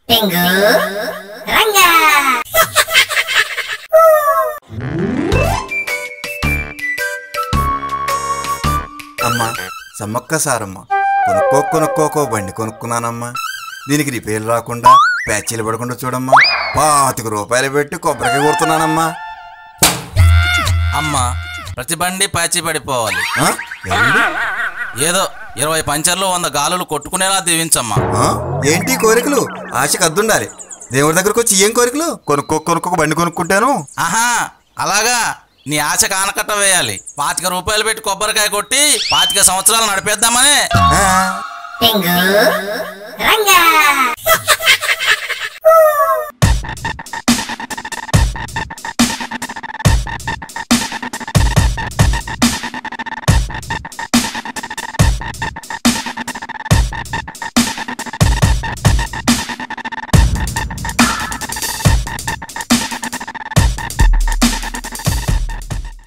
టింగు రంగా అమ్మా సమ్మక్క సారమ్మ కొనుక్కో కొనుక్కోకో బండి కొనుక్కున్నానమ్మా దీనికి రిపేర్ రాకుండా ప్యాచీలు పడకుండా చూడమ్మా పాతిక రూపాయలు పెట్టి కొబ్బరికాయ కొడుతున్నానమ్మా అమ్మా ప్రతి బండి పాచి పడిపోవాలి ఆ? ఏంటి? ఏదో ఇరవై పంచర్లు వంద గాలులు కొట్టుకునేలా దీవించమ్మా ఆ? ఏంటి ఈ కోరికలు ఆశకు అద్దుండాలి దేవుడి దగ్గరకు వచ్చి ఏం కోరికలు కొనుక్కో కొనుక్కో బండి కొనుక్కుంటాను ఆహా అలాగా నీ ఆశ కానకట్ట వేయాలి పాతిక రూపాయలు పెట్టి కొబ్బరికాయ కొట్టి పాతిక సంవత్సరాలు నడిపేద్దామని ఆ? టింగు